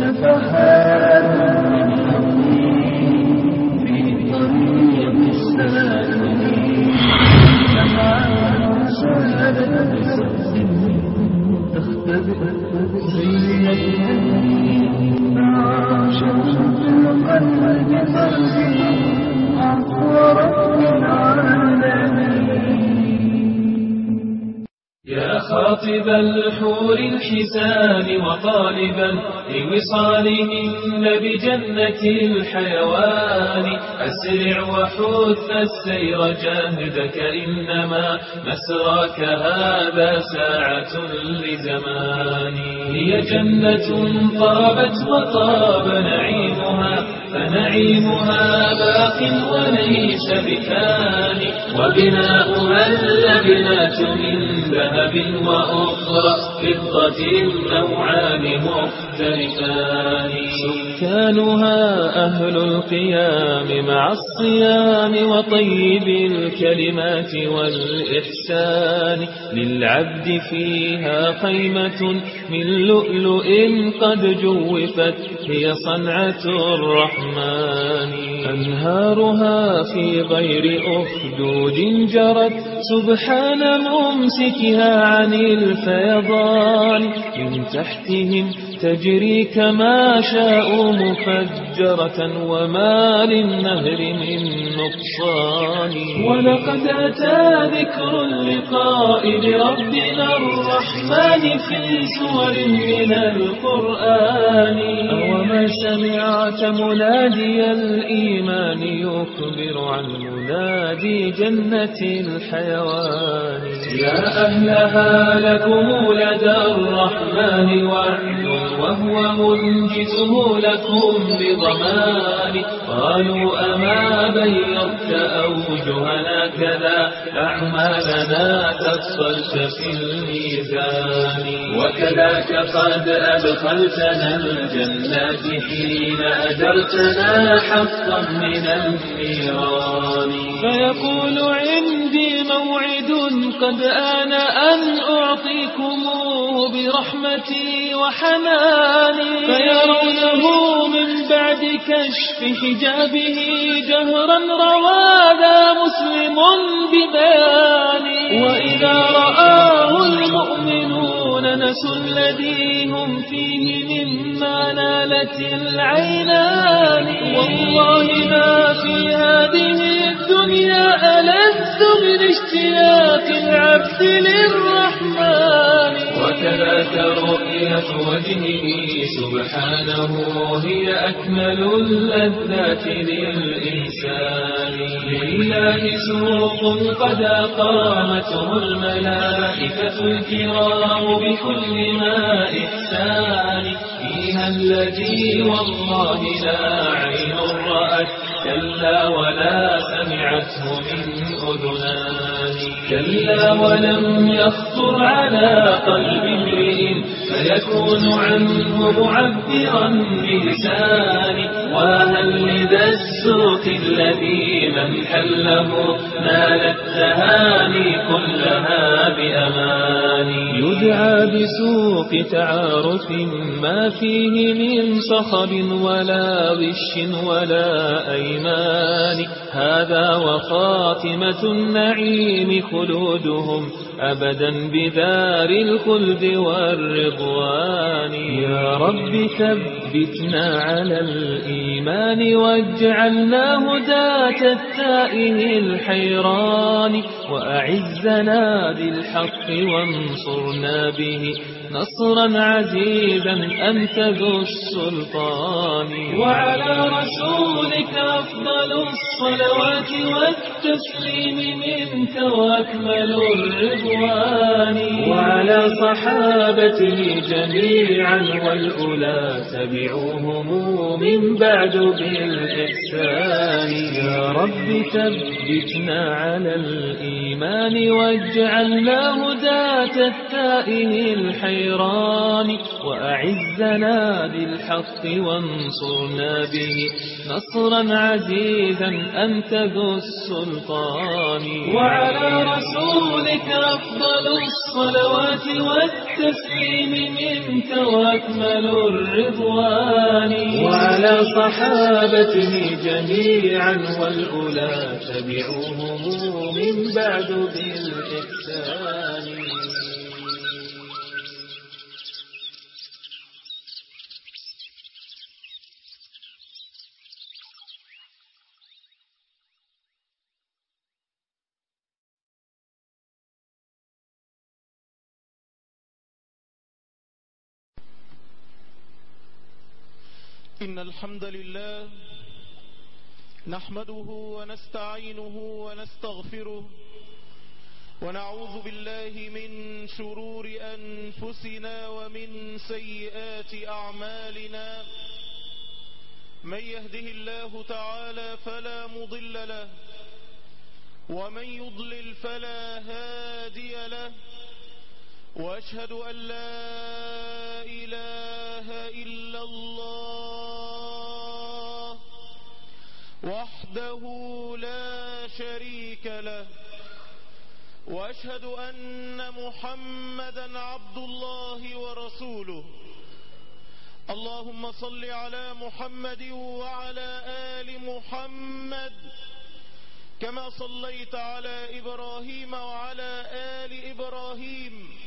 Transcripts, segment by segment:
نفحات من يقين في طريق السالمين لمعان سالت بصدق تختبئ زينة عاشت في القلب قلبي عفو رب العالمين يا خاطب الحور الحسان وطالبا لوصالهن بجنة الحيوان أسرع وحث السير جاهدك إنما مسراك هذا ساعة لزمان هي جنة طابت وطاب نعيمها فنعيمها باق وليس بكان وبناؤها اللبنات من ذهب وأخرى فضة نوعان مختلفان سكانها أهل القيام مع الصيام وطيب الكلمات والإحسان للعبد فيها خيمة من لؤلؤ قد جوفت هي صنعة الرحمن أنهارها في غير أخدود جرت سبحان ممسكها عن الفيضان من تحتهم تجري كما شاء مفجرة وما للنهر من نقصان ولقد أتى ذكر اللقاء بربنا الرحمن في سور من القرآن وما سمعت منادي الإيمان يخبر عن منادي جنة الحيوان يا أهلها لكم لدى الرحمن وعد وهو منجزه لكم بضمان قالوا أما بيضت أوجهنا كذا أعمالنا تفصلت في الميزان وكذاك قد أدخلتنا الجنات حين أجرتنا حقا من النيران فيقول عندي موعد قد آن أن أعطيكموه برحمتي وحناني فيرونه من بعد كشف حجابه جهرا روادا مسلم ببياني وإذا رآه المؤمنون نسوا الذي هم فيه مما نالت العينان والله ما في هذه الدنيا ألذ من اشتياق العبد للرحمن وكذاك رؤية وجهه سبحانه هي أكمل اللذات للإنسان لله سوق قد أقامته الملائكة الكرام بكل ما إحسان فيها الذي والله لا عين رأت كلا ولا سمعته من أذنان كلا ولم يخطر على قلب امرئ فيكون عنه معبرا بلسانه وهل لذا السوق الذي من حله نال التهاني كلها بأمان يدعى بسوق تعارف ما فيه من صخب ولا غش ولا أيمان هذا وخاتمة النعيم خلودهم أبدا بدار الخلد والرضوان يا رب ثبتنا على الإيمان واجعلنا هداة التائه الحيران وأعزنا بالحق وانصرنا به نصرا عزيزا أنت ذو السلطان وعلى رسولك أفضل الصلوات والتسليم منك وأكمل الرضوان وعلى صحابته جميعا والأولى تبعوهم من بعد بالإحسان يا رب ثبتنا على الإيمان واجعلنا هداة التائه الحيوان النيران وأعزنا بالحق وانصرنا به نصرا عزيزا أنت ذو السلطان وعلى رسولك أفضل الصلوات والتسليم منك وأكمل الرضوان وعلى صحابته جميعا والأولى تبعوهم من بعد بالإحسان إن الحمد لله نحمده ونستعينه ونستغفره ونعوذ بالله من شرور أنفسنا ومن سيئات أعمالنا من يهده الله تعالى فلا مضل له ومن يضلل فلا هادي له وأشهد أن لا إله إلا الله وحده لا شريك له وأشهد أن محمدا عبد الله ورسوله اللهم صل على محمد وعلى آل محمد كما صليت على إبراهيم وعلى آل إبراهيم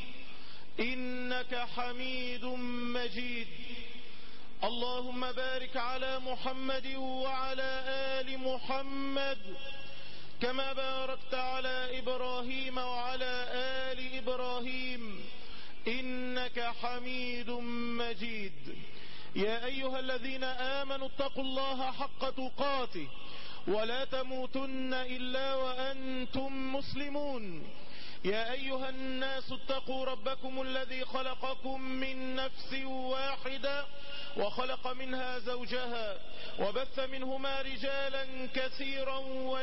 إنك حميد مجيد اللهم بارك على محمد وعلى آل محمد كما باركت على إبراهيم وعلى آل إبراهيم إنك حميد مجيد يا أيها الذين آمنوا اتقوا الله حق تقاته ولا تموتن إلا وأنتم مسلمون يا أيها الناس اتقوا ربكم الذي خلقكم من نفس واحدة وخلق منها زوجها وبث منهما رجالا كثيرا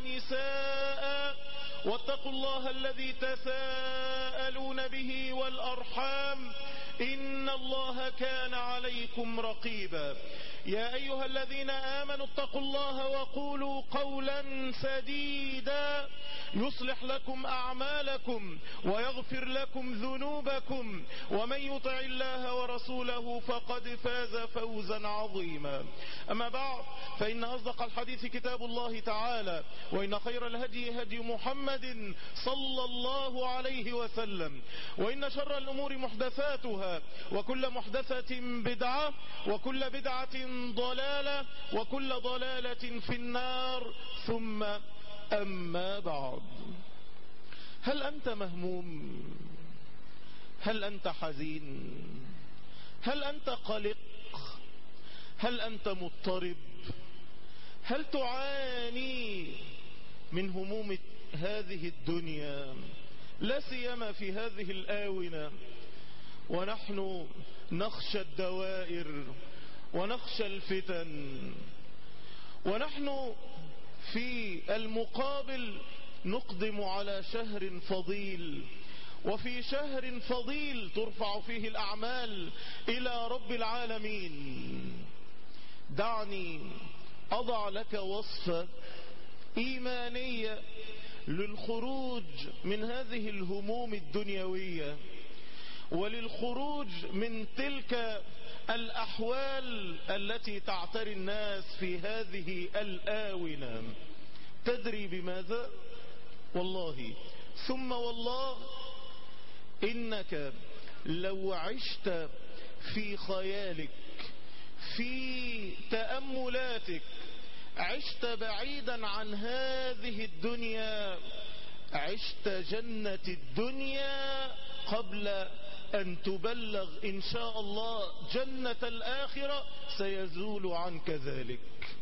ونساء واتقوا الله الذي تساءلون به والأرحام إن الله كان عليكم رقيبا يا أيها الذين آمنوا اتقوا الله وقولوا قولا سديدا يصلح لكم أعمالكم ويغفر لكم ذنوبكم ومن يطع الله ورسوله فقد فاز فوزا عظيما أما بعد فإن أصدق الحديث كتاب الله تعالى وإن خير الهدي هدي محمد صلى الله عليه وسلم وإن شر الأمور محدثاتها وكل محدثة بدعة وكل بدعة ضلالة وكل ضلالة في النار ثم أما بعد هل أنت مهموم هل أنت حزين هل أنت قلق هل أنت مضطرب هل تعاني من هموم هذه الدنيا لا سيما في هذه الآونة ونحن نخشى الدوائر ونخشى الفتن ونحن في المقابل نقدم على شهر فضيل وفي شهر فضيل ترفع فيه الأعمال إلى رب العالمين دعني أضع لك وصفة إيمانية للخروج من هذه الهموم الدنيوية وللخروج من تلك الأحوال التي تعتري الناس في هذه الآونة تدري بماذا؟ والله ثم والله إنك لو عشت في خيالك في تأملاتك عشت بعيدا عن هذه الدنيا عشت جنة الدنيا قبل أن تبلغ إن شاء الله جنة الآخرة سيزول عنك ذلك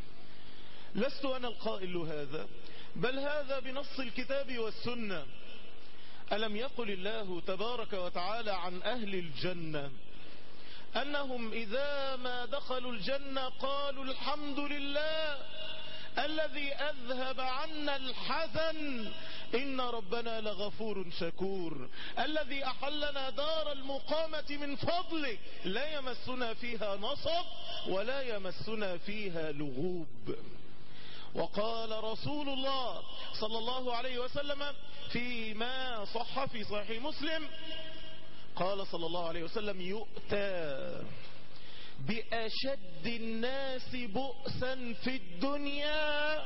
لست أنا القائل هذا بل هذا بنص الكتاب والسنة ألم يقل الله تبارك وتعالى عن أهل الجنة أنهم إذا ما دخلوا الجنة قالوا الحمد لله الذي أذهب عنا الحزن إن ربنا لغفور شكور الذي أحلنا دار المقامة من فضله لا يمسنا فيها نصب ولا يمسنا فيها لغوب وقال رسول الله صلى الله عليه وسلم فيما صح في صحيح مسلم قال صلى الله عليه وسلم يؤتى بأشد الناس بؤسا في الدنيا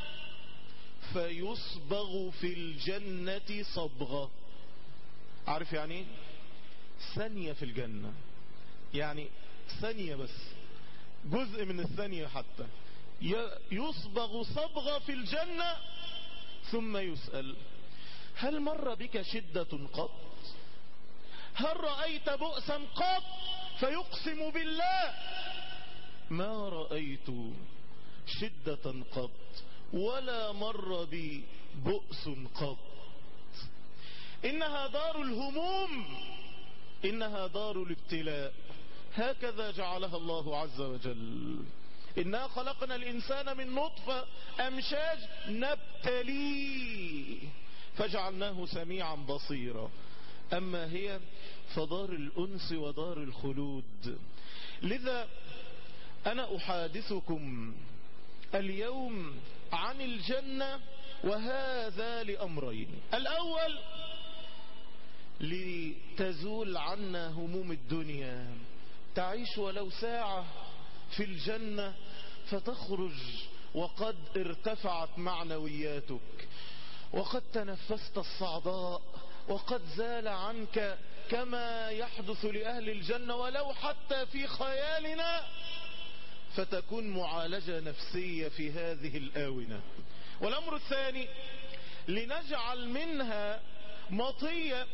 فيصبغ في الجنة صبغة عارف يعني ايه؟ ثانية في الجنة يعني ثانية بس جزء من الثانية حتى يصبغ صبغة في الجنة ثم يسأل هل مر بك شدة قط هل رأيت بؤسا قط فيقسم بالله ما رأيت شدة قط ولا مر بي بؤس قط إنها دار الهموم إنها دار الابتلاء هكذا جعلها الله عز وجل إنا خلقنا الإنسان من نطفة أمشاج نبتليه فجعلناه سميعا بصيرا أما هي فدار الأنس ودار الخلود لذا أنا أحادثكم اليوم عن الجنة وهذا لأمرين الأول لتزول عنا هموم الدنيا تعيش ولو ساعة في الجنة فتخرج وقد ارتفعت معنوياتك وقد تنفست الصعداء وقد زال عنك كما يحدث لأهل الجنة ولو حتى في خيالنا فتكون معالجة نفسية في هذه الآونة والأمر الثاني لنجعل منها مطية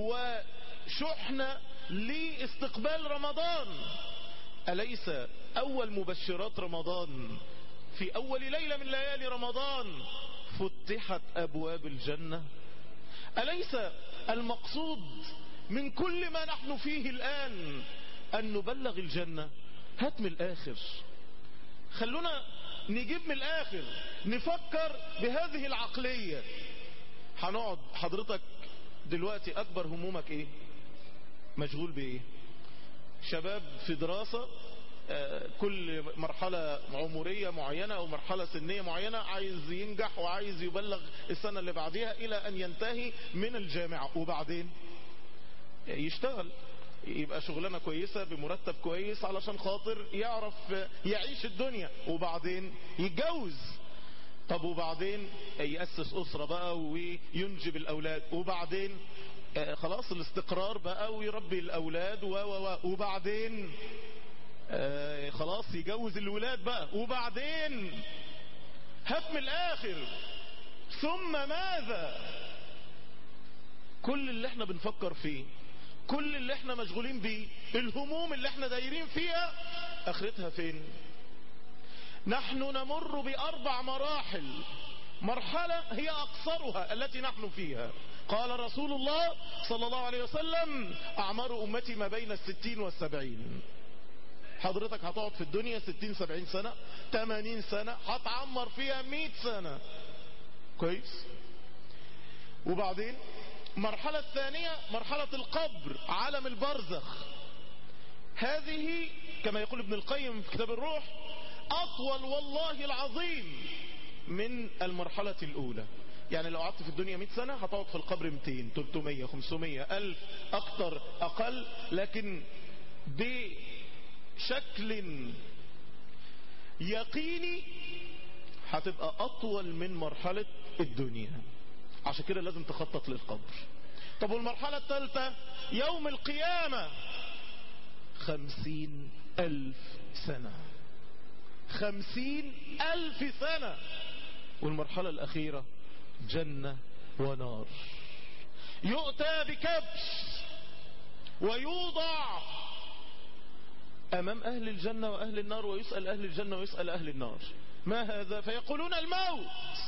وشحنة لاستقبال رمضان أليس أول مبشرات رمضان في أول ليلة من ليالي رمضان فتحت أبواب الجنة أليس المقصود من كل ما نحن فيه الآن أن نبلغ الجنة هات من الآخر خلونا نجيب من الآخر نفكر بهذه العقلية هنقعد حضرتك دلوقتي أكبر همومك إيه مشغول بإيه شباب في دراسة كل مرحلة عمرية معينة أو مرحلة سنية معينة عايز ينجح وعايز يبلغ السنة اللي بعدها إلى أن ينتهي من الجامعة وبعدين يشتغل يبقى شغلانة كويسة بمرتب كويس علشان خاطر يعرف يعيش الدنيا وبعدين يتجوز طب وبعدين يأسس أسرة بقى وينجب الأولاد وبعدين خلاص الاستقرار بقى ويربي الأولاد و و و وبعدين آه خلاص يجوز الولاد بقى وبعدين هات من الآخر ثم ماذا كل اللي احنا بنفكر فيه كل اللي احنا مشغولين بيه الهموم اللي احنا دايرين فيها اخرتها فين نحن نمر بأربع مراحل مرحلة هي أقصرها التي نحن فيها قال رسول الله صلى الله عليه وسلم أعمار أمتي ما بين الستين والسبعين حضرتك هتقعد في الدنيا ستين سبعين سنة تمانين سنة هتعمر فيها مئة سنة كويس وبعدين مرحلة الثانية مرحلة القبر عالم البرزخ هذه كما يقول ابن القيم في كتاب الروح أطول والله العظيم من المرحلة الأولى يعني لو قعدت في الدنيا 100 سنة هتقعد في القبر 200 300 500 ألف أكتر أقل لكن بشكل يقيني هتبقى أطول من مرحلة الدنيا عشان كده لازم تخطط للقبر طب والمرحلة الثالثة يوم القيامة خمسين ألف سنة خمسين ألف سنة والمرحلة الأخيرة جنة ونار يؤتى بكبش ويوضع أمام أهل الجنة وأهل النار ويسأل أهل الجنة ويسأل أهل النار ما هذا فيقولون الموت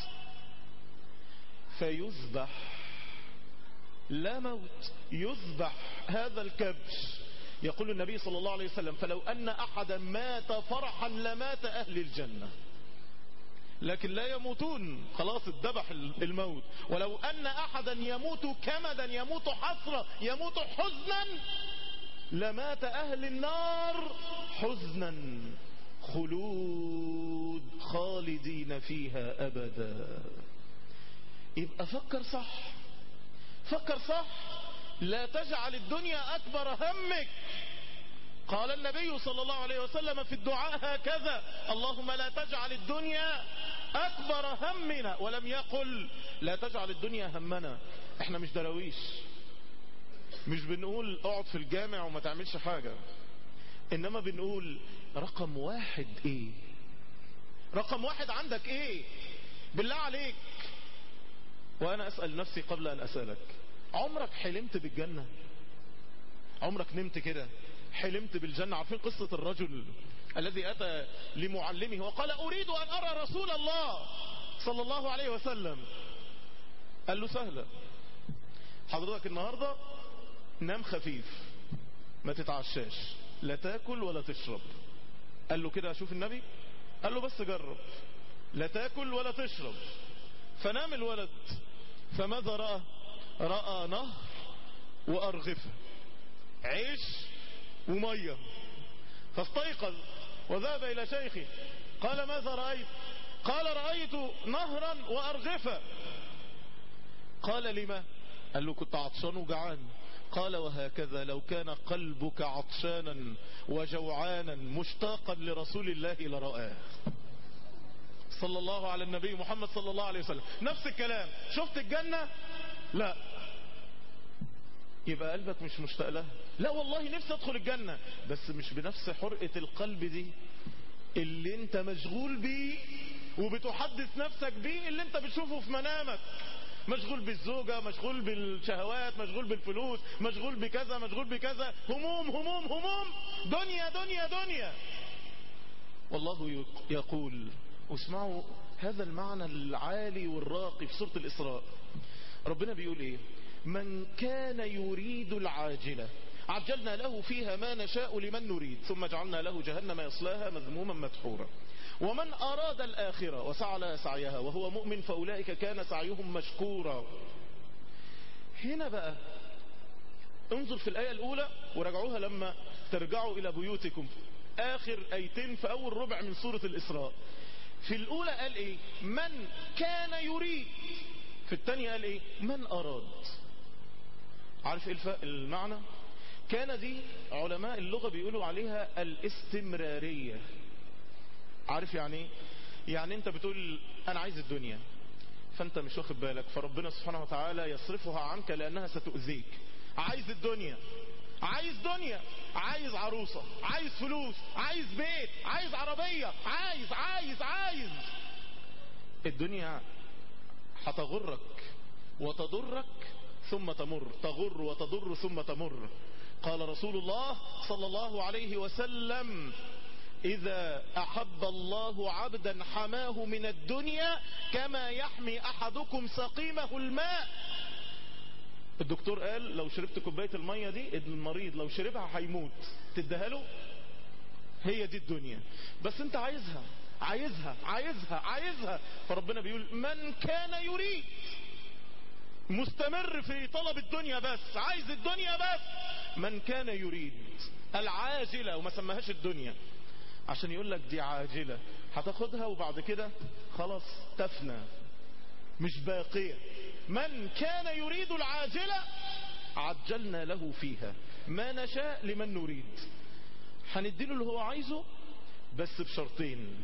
فيذبح لا موت يذبح هذا الكبش يقول النبي صلى الله عليه وسلم فلو أن أحدا مات فرحا لمات أهل الجنة لكن لا يموتون خلاص اتذبح الموت ولو أن أحدا يموت كمدا يموت حسرة يموت حزنا لمات أهل النار حزنا خلود خالدين فيها أبدا يبقى فكر صح فكر صح لا تجعل الدنيا أكبر همك قال النبي صلى الله عليه وسلم في الدعاء هكذا اللهم لا تجعل الدنيا أكبر همنا ولم يقل لا تجعل الدنيا همنا احنا مش درويش مش بنقول اقعد في الجامع وما تعملش حاجة انما بنقول رقم واحد ايه رقم واحد عندك ايه بالله عليك وانا اسأل نفسي قبل ان اسألك عمرك حلمت بالجنة عمرك نمت كده حلمت بالجنة عارفين قصة الرجل الذي أتى لمعلمه وقال أريد أن أرى رسول الله صلى الله عليه وسلم قال له سهلة حضرتك النهاردة نام خفيف ما تتعشاش لا تاكل ولا تشرب قال له كده أشوف النبي قال له بس جرب لا تاكل ولا تشرب فنام الولد فماذا رأى رأى نهر وأرغفة عيش ومية فاستيقظ وذهب إلى شيخه قال ماذا رأيت قال رأيت نهرا وأرغفة قال لما قال له كنت عطشان وجعان قال وهكذا لو كان قلبك عطشانا وجوعانا مشتاقا لرسول الله لرآه صلى الله على النبي محمد صلى الله عليه وسلم نفس الكلام شفت الجنة لا يبقى قلبك مش مشتاق لها لا والله نفسي ادخل الجنة بس مش بنفس حرقة القلب دي اللي انت مشغول بيه وبتحدث نفسك بيه اللي انت بتشوفه في منامك مشغول بالزوجة مشغول بالشهوات مشغول بالفلوس مشغول بكذا مشغول بكذا هموم هموم هموم دنيا دنيا دنيا والله يقول واسمعوا هذا المعنى العالي والراقي في سورة الإسراء ربنا بيقول ايه من كان يريد العاجلة عجلنا له فيها ما نشاء لمن نريد ثم جعلنا له جهنم يصلاها مذموما مدحورا ومن أراد الآخرة وسعى لها سعيها وهو مؤمن فأولئك كان سعيهم مشكورا هنا بقى انظر في الآية الأولى وراجعوها لما ترجعوا إلى بيوتكم آخر أيتين في أول ربع من سورة الإسراء في الأولى قال إيه من كان يريد في الثانية قال إيه من أراد عارف إيه الف... المعنى كان دي علماء اللغة بيقولوا عليها الاستمرارية عارف يعني ايه يعني انت بتقول انا عايز الدنيا فانت مش واخد بالك فربنا سبحانه وتعالى يصرفها عنك لانها ستؤذيك عايز الدنيا عايز دنيا عايز عروسة عايز فلوس عايز بيت عايز عربية عايز عايز عايز الدنيا هتغرك وتضرك ثم تمر تغر وتضر ثم تمر قال رسول الله صلى الله عليه وسلم إذا أحب الله عبدا حماه من الدنيا كما يحمي أحدكم سقيمه الماء الدكتور قال لو شربت كوباية المية دي المريض لو شربها هيموت تديها له هي دي الدنيا بس انت عايزها عايزها عايزها عايزها فربنا بيقول من كان يريد مستمر في طلب الدنيا بس عايز الدنيا بس من كان يريد العاجلة وما سماهاش الدنيا عشان يقول لك دي عاجلة هتاخدها وبعد كده خلاص تفنى مش باقية من كان يريد العاجلة عجلنا له فيها ما نشاء لمن نريد هنديله اللي هو عايزه بس بشرطين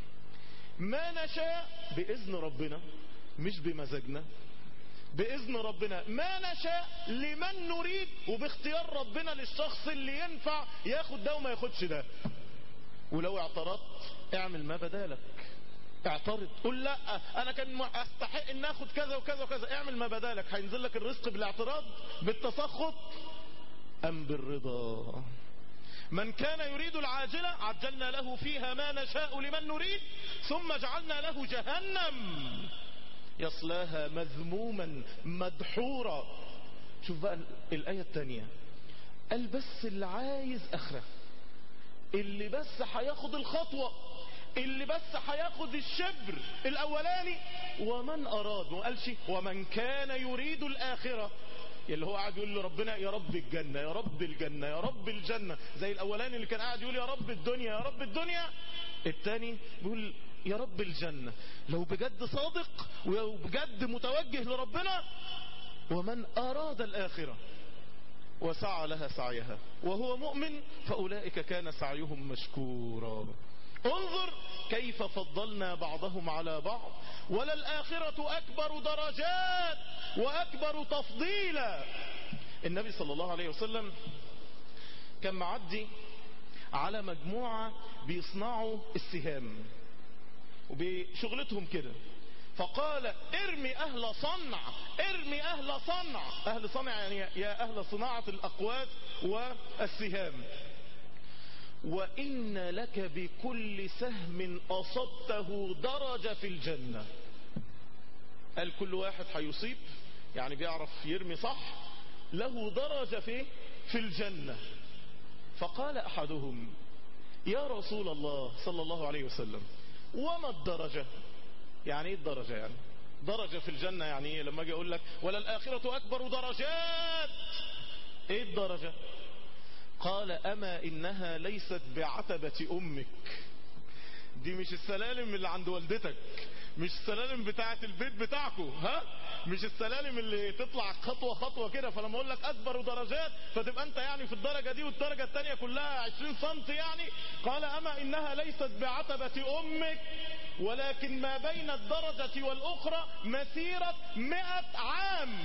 ما نشاء بإذن ربنا مش بمزاجنا بإذن ربنا ما نشاء لمن نريد وباختيار ربنا للشخص اللي ينفع ياخد ده وما ياخدش ده ولو اعترضت اعمل ما بدالك اعترض قول لا انا كان استحق ان اخد كذا وكذا وكذا اعمل ما بدالك هينزل لك الرزق بالاعتراض بالتسخط ام بالرضا من كان يريد العاجلة عجلنا له فيها ما نشاء لمن نريد ثم جعلنا له جهنم يصلاها مذموما مدحورا شوف بقى الآية الثانية قال بس اللي عايز أخره اللي بس هياخد الخطوة اللي بس هياخد الشبر الاولاني ومن اراد ما قالش ومن كان يريد الاخره اللي هو قاعد يقول لربنا يا رب الجنة يا رب الجنة يا رب الجنة زي الأولاني اللي كان قاعد يقول يا رب الدنيا يا رب الدنيا التاني بيقول يا رب الجنة لو بجد صادق ولو بجد متوجه لربنا ومن أراد الآخرة وسعى لها سعيها وهو مؤمن فأولئك كان سعيهم مشكورا انظر كيف فضلنا بعضهم على بعض وللآخرة أكبر درجات وأكبر تفضيلا النبي صلى الله عليه وسلم كان معدي على مجموعة بيصنعوا السهام وبشغلتهم كده فقال ارمي اهل صنع ارمي اهل صنع اهل صنع يعني يا اهل صناعة الاقوات والسهام وان لك بكل سهم اصبته درجة في الجنة قال كل واحد هيصيب يعني بيعرف يرمي صح له درجة في في الجنة فقال احدهم يا رسول الله صلى الله عليه وسلم وما الدرجة يعني ايه الدرجة يعني درجة في الجنة يعني ايه لما اجي اقول لك ولا الاخرة اكبر درجات ايه الدرجة قال اما انها ليست بعتبة امك دي مش السلالم اللي عند والدتك مش السلالم بتاعة البيت بتاعكو ها مش السلالم اللي تطلع خطوة خطوة كده فلما اقول لك اكبر درجات فتبقى انت يعني في الدرجة دي والدرجة التانية كلها 20 سم يعني قال اما انها ليست بعتبة امك ولكن ما بين الدرجة والاخرى مسيرة مئة عام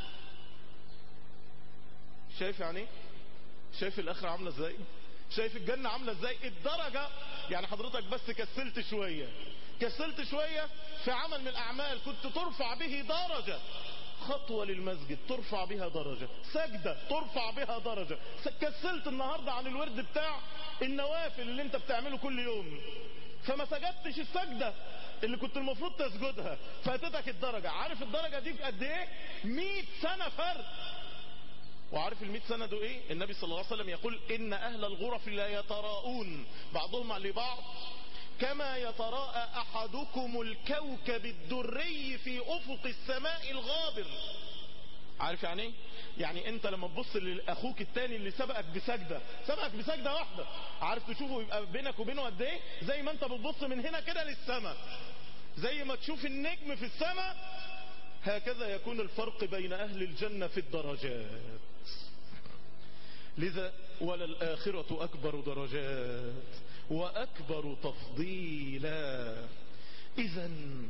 شايف يعني شايف الاخرة عاملة ازاي شايف الجنة عاملة ازاي الدرجة يعني حضرتك بس كسلت شوية كسلت شوية في عمل من الاعمال كنت ترفع به درجة خطوة للمسجد ترفع بها درجة سجدة ترفع بها درجة كسلت النهاردة عن الورد بتاع النوافل اللي انت بتعمله كل يوم فما سجدتش السجدة اللي كنت المفروض تسجدها فاتتك الدرجة عارف الدرجة دي بقد ايه 100 سنة فرق وعارف المئة سنة دول ايه النبي صلى الله عليه وسلم يقول ان اهل الغرف لا يتراءون بعضهم لبعض كما يتراءى احدكم الكوكب الدري في افق السماء الغابر عارف يعني ايه يعني انت لما تبص لاخوك التاني اللي سبقك بسجدة سبقك بسجدة واحدة عارف تشوفه يبقى بينك وبينه قد ايه زي ما انت بتبص من هنا كده للسماء زي ما تشوف النجم في السماء هكذا يكون الفرق بين اهل الجنة في الدرجات لذا وللآخرة أكبر درجات وأكبر تفضيلا إذا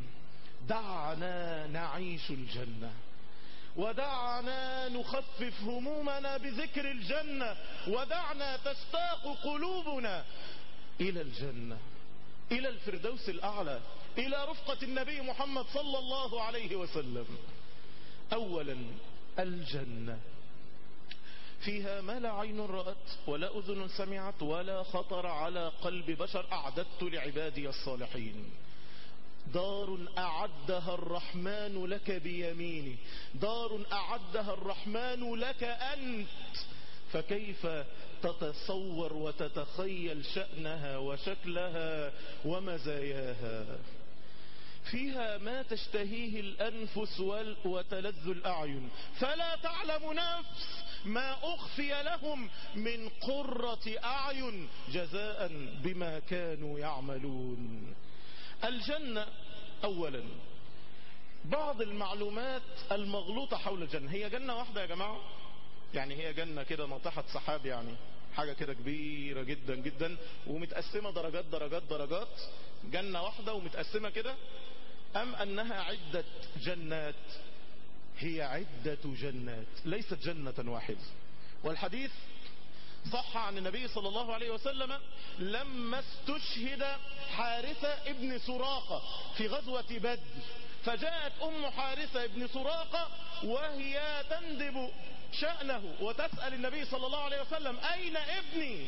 دعنا نعيش الجنة ودعنا نخفف همومنا بذكر الجنة ودعنا تشتاق قلوبنا إلى الجنة إلى الفردوس الأعلى إلى رفقة النبي محمد صلى الله عليه وسلم أولا الجنة فيها ما لا عين رأت ولا أذن سمعت ولا خطر على قلب بشر أعددت لعبادي الصالحين دار أعدها الرحمن لك بيمينه دار أعدها الرحمن لك أنت فكيف تتصور وتتخيل شأنها وشكلها ومزاياها فيها ما تشتهيه الأنفس وتلذ الأعين فلا تعلم نفس ما أخفي لهم من قرة أعين جزاء بما كانوا يعملون الجنة أولا بعض المعلومات المغلوطة حول الجنة هي جنة واحدة يا جماعة يعني هي جنة كده ناطحة سحاب يعني حاجة كده كبيرة جدا جدا ومتقسمة درجات درجات درجات جنة واحدة ومتقسمة كده أم أنها عدة جنات هي عدة جنات ليست جنة واحدة والحديث صح عن النبي صلى الله عليه وسلم لما استشهد حارثة ابن سراقة في غزوة بدر فجاءت أم حارثة ابن سراقة وهي تندب شأنه وتسأل النبي صلى الله عليه وسلم أين ابني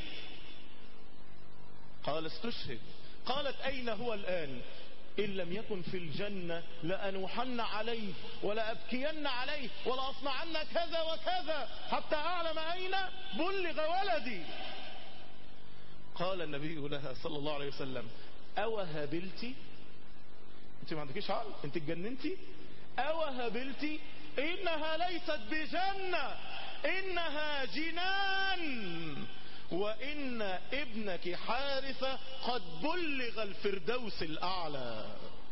قال استشهد قالت أين هو الآن إن لم يكن في الجنة لأنوحن عليه ولا أبكين عليه ولا أصنعن كذا وكذا حتى أعلم أين بلغ ولدي قال النبي لها صلى الله عليه وسلم أو هبلتي انت ما عندكيش عقل انت اتجننتي أو هبلتي إنها ليست بجنة إنها جنان وإن ابنك حارثة قد بلغ الفردوس الأعلى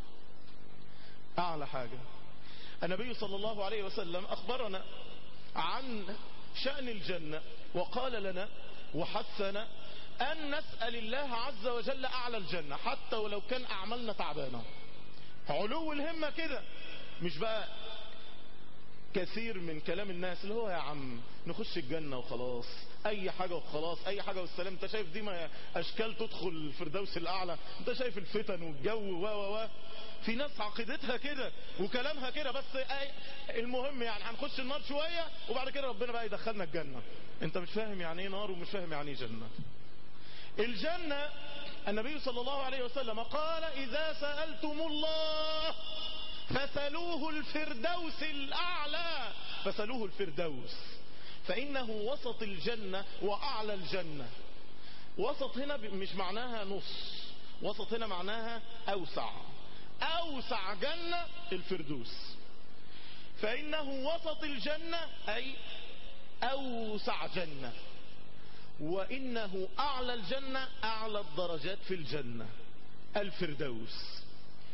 أعلى حاجة النبي صلى الله عليه وسلم أخبرنا عن شأن الجنة وقال لنا وحثنا أن نسأل الله عز وجل أعلى الجنة حتى ولو كان أعمالنا تعبانة علو الهمة كده مش بقى كثير من كلام الناس اللي هو يا عم نخش الجنة وخلاص اي حاجة وخلاص اي حاجة والسلام انت شايف دي ما اشكال تدخل الفردوس الاعلى انت شايف الفتن والجو و و و في ناس عقيدتها كده وكلامها كده بس أي المهم يعني هنخش النار شوية وبعد كده ربنا بقى يدخلنا الجنة انت مش فاهم يعني ايه نار ومش فاهم يعني ايه جنة الجنة النبي صلى الله عليه وسلم قال اذا سألتم الله فسلوه الفردوس الأعلى فسلوه الفردوس فإنه وسط الجنة وأعلى الجنة وسط هنا مش معناها نص وسط هنا معناها أوسع أوسع جنة الفردوس فإنه وسط الجنة أي أوسع جنة وإنه أعلى الجنة أعلى الدرجات في الجنة الفردوس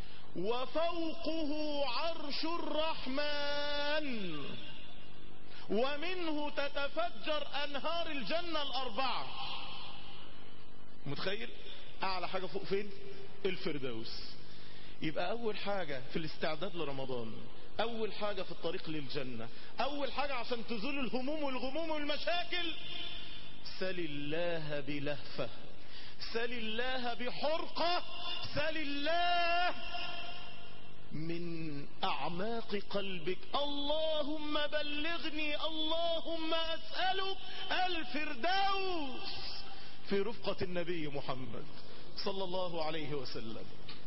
وفوقه عرش الرحمن ومنه تتفجر أنهار الجنة الأربعة متخيل أعلى حاجة فوق فين الفردوس يبقى أول حاجة في الاستعداد لرمضان أول حاجة في الطريق للجنة أول حاجة عشان تزول الهموم والغموم والمشاكل سل الله بلهفة سل الله بحرقة سل الله من أعماق قلبك اللهم بلغني اللهم أسألك الفردوس في رفقة النبي محمد صلى الله عليه وسلم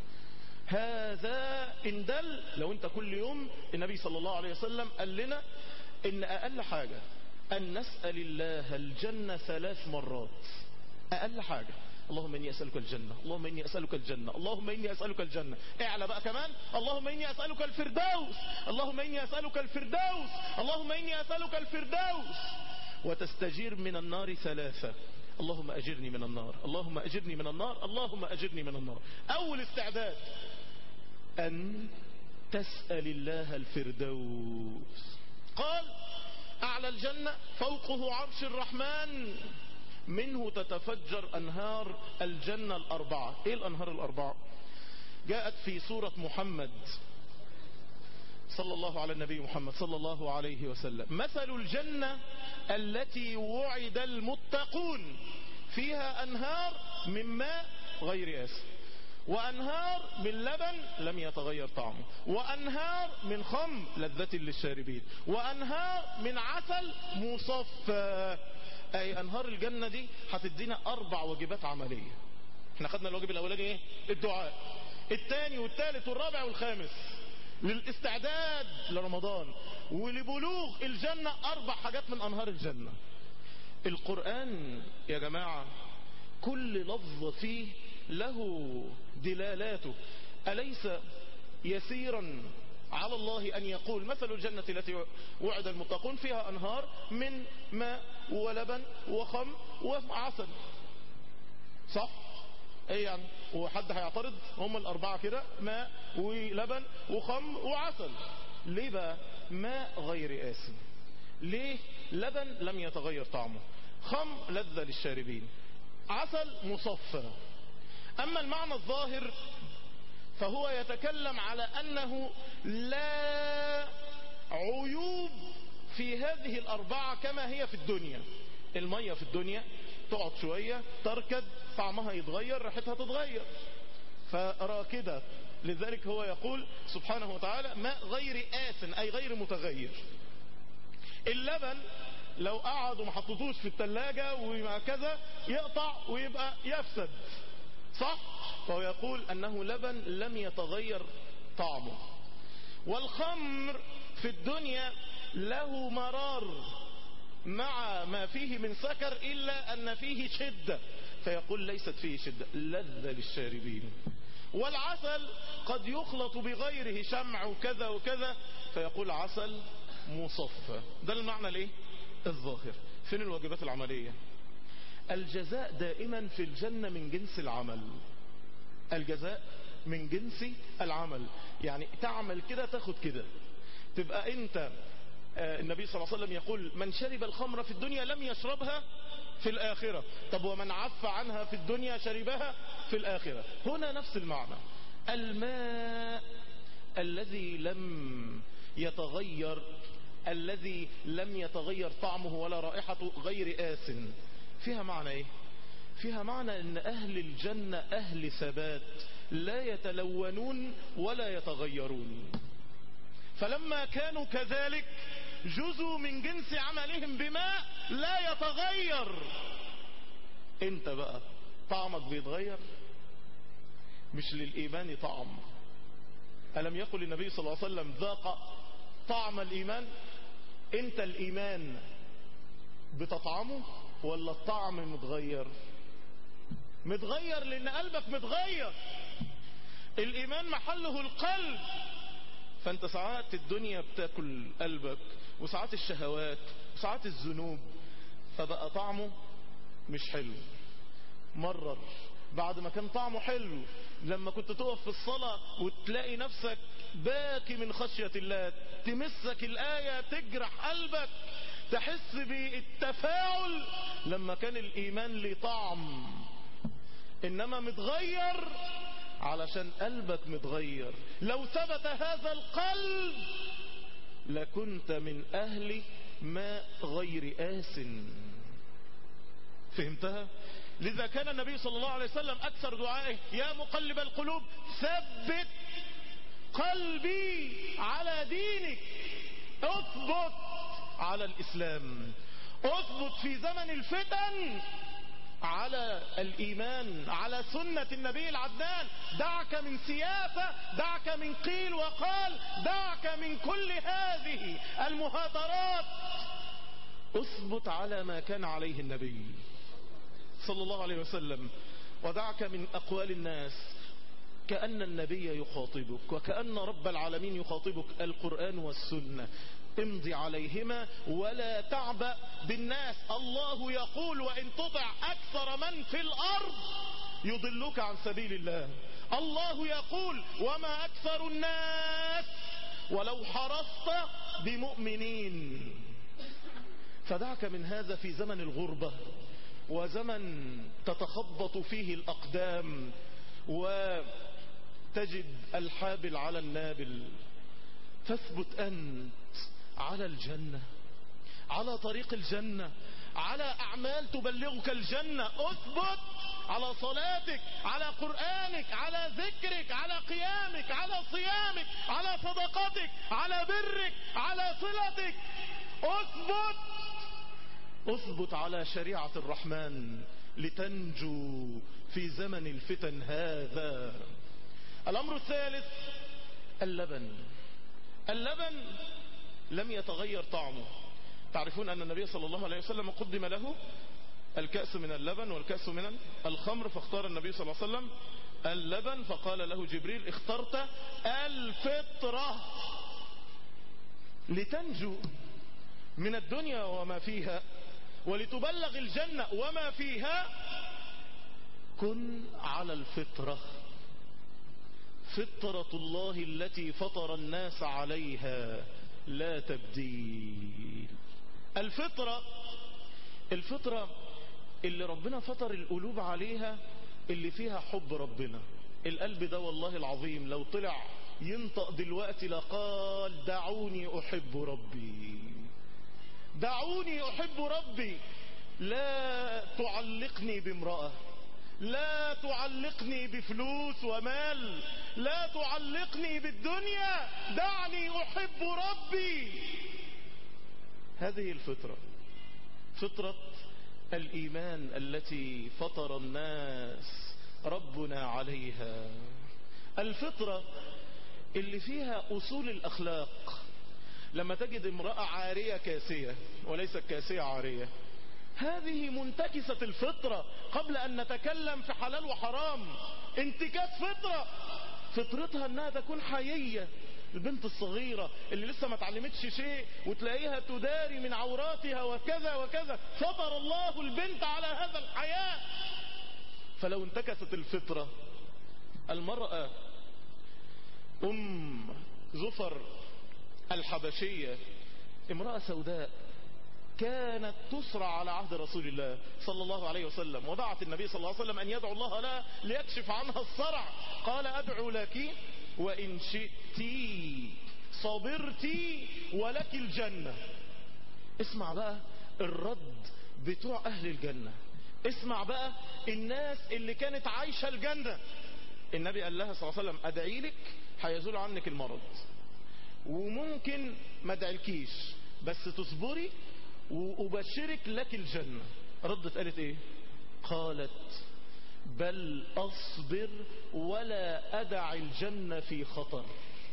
هذا إن دل لو أنت كل يوم النبي صلى الله عليه وسلم قال لنا إن أقل حاجة أن نسأل الله الجنة ثلاث مرات أقل حاجة اللهم إني أسألك الجنة اللهم إني أسألك الجنة اللهم إني أسألك الجنة اعلى بقى كمان اللهم إني أسألك الفردوس اللهم إني أسألك الفردوس اللهم إني أسألك الفردوس وتستجير من النار ثلاثة اللهم أجرني من النار اللهم أجرني من النار اللهم أجرني من النار أول استعداد أن تسأل الله الفردوس قال أعلى الجنة فوقه عرش الرحمن منه تتفجر أنهار الجنة الأربعة إيه الأنهار الأربعة جاءت في سورة محمد صلى الله على النبي محمد صلى الله عليه وسلم مثل الجنة التي وعد المتقون فيها أنهار من ماء غير آسف وأنهار من لبن لم يتغير طعمه وأنهار من خمر لذة للشاربين وأنهار من عسل مصفى أي أنهار الجنة دي هتدينا أربع واجبات عملية احنا خدنا الواجب الأولاني ايه الدعاء الثاني والثالث والرابع والخامس للاستعداد لرمضان ولبلوغ الجنة أربع حاجات من أنهار الجنة القرآن يا جماعة كل لفظ فيه له دلالاته أليس يسيرا على الله أن يقول مثل الجنة التي وعد المتقون فيها أنهار من ماء ولبن وخم وعسل صح ايه يعني وحد هيعترض هم الأربعة كده ماء ولبن وخم وعسل ليه بقى ماء غير آسن ليه لبن لم يتغير طعمه خم لذة للشاربين عسل مصفى أما المعنى الظاهر فهو يتكلم على أنه لا عيوب في هذه الأربعة كما هي في الدنيا المية في الدنيا تقعد شوية تركد طعمها يتغير ريحتها تتغير فراكدة لذلك هو يقول سبحانه وتعالى ماء غير آسن أي غير متغير اللبن لو قعد وما حطيتوش في الثلاجة وكذا يقطع ويبقى يفسد صح فهو يقول أنه لبن لم يتغير طعمه والخمر في الدنيا له مرار مع ما فيه من سكر إلا أن فيه شدة فيقول ليست فيه شدة لذة للشاربين والعسل قد يخلط بغيره شمع وكذا وكذا فيقول عسل مصفى ده المعنى ليه الظاهر فين الواجبات العملية الجزاء دائما في الجنة من جنس العمل الجزاء من جنس العمل يعني تعمل كده تاخد كده تبقى انت آه، النبي صلى الله عليه وسلم يقول من شرب الخمر في الدنيا لم يشربها في الآخرة طب ومن عف عنها في الدنيا شربها في الآخرة هنا نفس المعنى الماء الذي لم يتغير الذي لم يتغير طعمه ولا رائحته غير آس فيها معنى ايه فيها معنى ان اهل الجنة اهل ثبات لا يتلونون ولا يتغيرون فلما كانوا كذلك جزوا من جنس عملهم بماء لا يتغير انت بقى طعمك بيتغير مش للإيمان طعم ألم يقل النبي صلى الله عليه وسلم ذاق طعم الإيمان انت الإيمان بتطعمه ولا الطعم متغير متغير لأن قلبك متغير الإيمان محله القلب فانت ساعات الدنيا بتاكل قلبك وساعات الشهوات وساعات الذنوب فبقى طعمه مش حلو مرر بعد ما كان طعمه حلو لما كنت تقف في الصلاة وتلاقي نفسك باكي من خشية الله تمسك الآية تجرح قلبك تحس بالتفاعل لما كان الإيمان ليه طعم إنما متغير علشان قلبك متغير لو ثبت هذا القلب لكنت من أهل ماء غير آس فهمتها لذا كان النبي صلى الله عليه وسلم أكثر دعائه يا مقلب القلوب ثبت قلبي على دينك اثبت على الإسلام اثبت في زمن الفتن على الإيمان على سنة النبي العدنان دعك من سياسة دعك من قيل وقال دعك من كل هذه المهاترات اثبت على ما كان عليه النبي صلى الله عليه وسلم ودعك من أقوال الناس كأن النبي يخاطبك وكأن رب العالمين يخاطبك القرآن والسنة امضي عليهما ولا تعبأ بالناس الله يقول وإن تطع أكثر من في الأرض يضلوك عن سبيل الله الله يقول وما أكثر الناس ولو حرصت بمؤمنين فدعك من هذا في زمن الغربة وزمن تتخبط فيه الأقدام وتجد الحابل على النابل فاثبت أنت على الجنة على طريق الجنة على أعمال تبلغك الجنة اثبت على صلاتك على قرآنك على ذكرك على قيامك على صيامك على صدقتك على برك على صلتك اثبت اثبت على شريعة الرحمن لتنجو في زمن الفتن هذا الأمر الثالث اللبن اللبن لم يتغير طعمه تعرفون أن النبي صلى الله عليه وسلم قدم له الكأس من اللبن والكأس من الخمر فاختار النبي صلى الله عليه وسلم اللبن فقال له جبريل اخترت الفطرة لتنجو من الدنيا وما فيها ولتبلغ الجنة وما فيها كن على الفطرة فطرة الله التي فطر الناس عليها لا تبديل الفطرة الفطرة اللي ربنا فطر القلوب عليها اللي فيها حب ربنا القلب ده والله العظيم لو طلع ينطق دلوقتي لقال دعوني أحب ربي دعوني أحب ربي لا تعلقني بامرأة لا تعلقني بفلوس ومال لا تعلقني بالدنيا دعني أحب ربي هذه الفطرة فطرة الإيمان التي فطر الناس ربنا عليها الفطرة اللي فيها أصول الأخلاق لما تجد امرأة عارية كاسية وليست كاسية عارية هذه منتكسة الفطرة قبل أن نتكلم في حلال وحرام انتكاس فطرة فطرتها أنها تكون حيية البنت الصغيرة اللي لسه ما تعلمتش شيء وتلاقيها تداري من عوراتها وكذا وكذا فطر الله البنت على هذا الحياة فلو انتكست الفطرة المرأة أم زفر الحبشية امرأة سوداء كانت تسرع على عهد رسول الله صلى الله عليه وسلم ودعت النبي صلى الله عليه وسلم أن يدعو الله لها ليكشف عنها الصرع قال أدعو لك وإن شئت صبرت ولك الجنة اسمع بقى الرد بتوع أهل الجنة اسمع بقى الناس اللي كانت عايشة الجنة النبي قال لها صلى الله عليه وسلم أدعي لك هيزول عنك المرض وممكن ما ادعيلكيش بس تصبري وأبشرك لك الجنة ردت قالت ايه قالت بل أصبر ولا أدع الجنة في خطر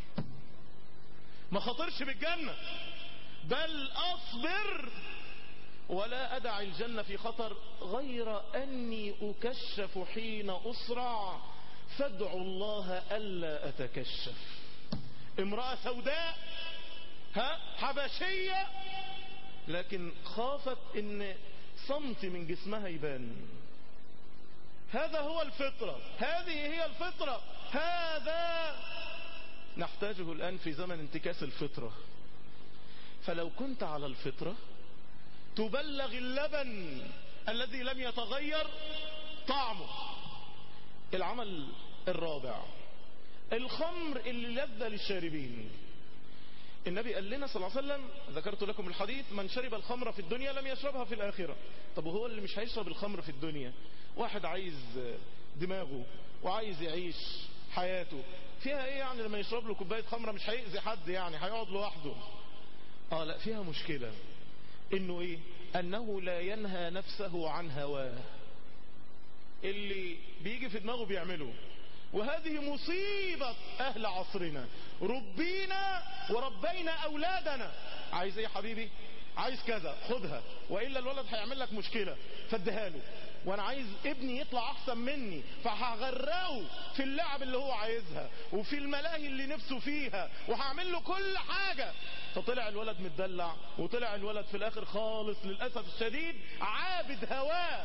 ما خطرش بالجنة بل أصبر ولا أدع الجنة في خطر غير أني أكشف حين أسرع فادعوا الله ألا أتكشف امرأة سوداء ها حبشية لكن خافت ان صمت من جسمها يبان هذا هو الفطرة هذه هي الفطرة هذا نحتاجه الآن في زمن انتكاس الفطرة فلو كنت على الفطرة تبلغ اللبن الذي لم يتغير طعمه العمل الرابع الخمر اللي لذة للشاربين النبي قال لنا صلى الله عليه وسلم ذكرت لكم الحديث من شرب الخمر في الدنيا لم يشربها في الآخرة طب وهو اللي مش هيشرب الخمر في الدنيا واحد عايز دماغه وعايز يعيش حياته فيها ايه يعني لما يشرب له كوبايه خمره مش هيأذي حد يعني هيقعد لوحده اه لا فيها مشكلة انه ايه انه لا ينهى نفسه عن هواه اللي بيجي في دماغه بيعمله وهذه مصيبة أهل عصرنا ربينا وربينا أولادنا عايز ايه يا حبيبي عايز كذا خدها وإلا الولد هيعمل لك مشكلة فاديها له وانا عايز ابني يطلع احسن مني فهغرقه في اللعب اللي هو عايزها وفي الملاهي اللي نفسه فيها وهعمل له كل حاجة فطلع الولد متدلع وطلع الولد في الاخر خالص للأسف الشديد عابد هواه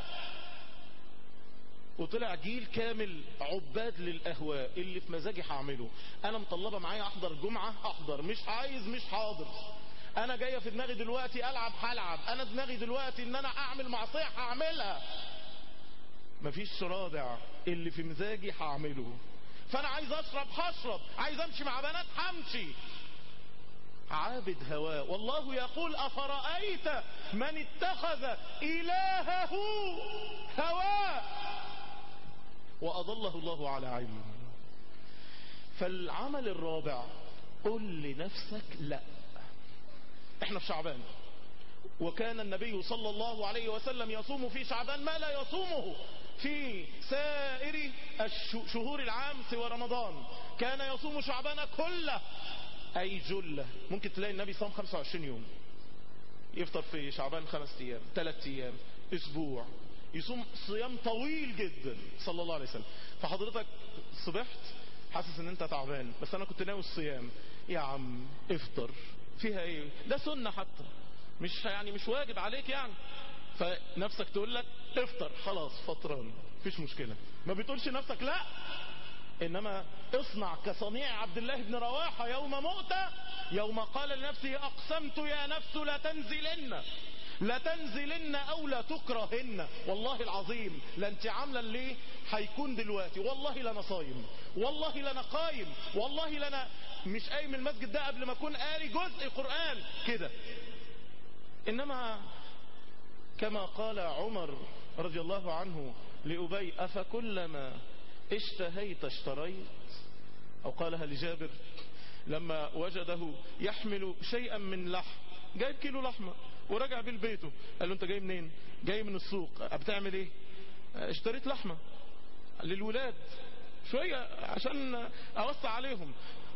وطلع جيل كامل عباد للأهواء اللي في مزاجي هعمله انا مطلبة معايا احضر جمعة احضر مش عايز مش حاضر انا جاية في دماغي دلوقتي العب هلعب انا دماغي دلوقتي ان انا اعمل معصية هعملها مفيش رادع اللي في مزاجي هعمله فانا عايز اشرب هشرب عايز امشي مع بنات همشي عابد هواه والله يقول افرأيت من اتخذ الهه هواه واضله الله على علم فالعمل الرابع قل لنفسك لا احنا في شعبان وكان النبي صلى الله عليه وسلم يصوم في شعبان ما لا يصومه في سائر الشهور العام سوى رمضان كان يصوم شعبان كله أي جلة ممكن تلاقي النبي صام 25 يوم يفطر في شعبان خمس أيام ثلاث أيام أسبوع يصوم صيام طويل جدا صلى الله عليه وسلم فحضرتك صبحت حاسس ان انت تعبان بس انا كنت ناوي الصيام يا عم افطر فيها ايه ده سنة حتى مش يعني مش واجب عليك يعني فنفسك تقول لك افطر خلاص فطران مفيش مشكلة ما بتقولش نفسك لا انما اصنع كصنيع عبد الله بن رواحة يوم مؤتة يوم قال لنفسه اقسمت يا نفس لا تنزلن لا تنزلن او لا تكرهن والله العظيم لا انت عامله ليه هيكون دلوقتي والله لا انا صايم والله لا انا قايم والله لا انا مش قايم من المسجد ده قبل ما اكون قاري جزء قران كده انما كما قال عمر رضي الله عنه لأبي أفكلما اشتهيت اشتريت أو قالها لجابر لما وجده يحمل شيئا من لحم جايب كيلو لحمة ورجع بيه لبيته قال له انت جاي منين جاي من السوق بتعمل ايه اشتريت لحمة للولاد شوية عشان اوسع عليهم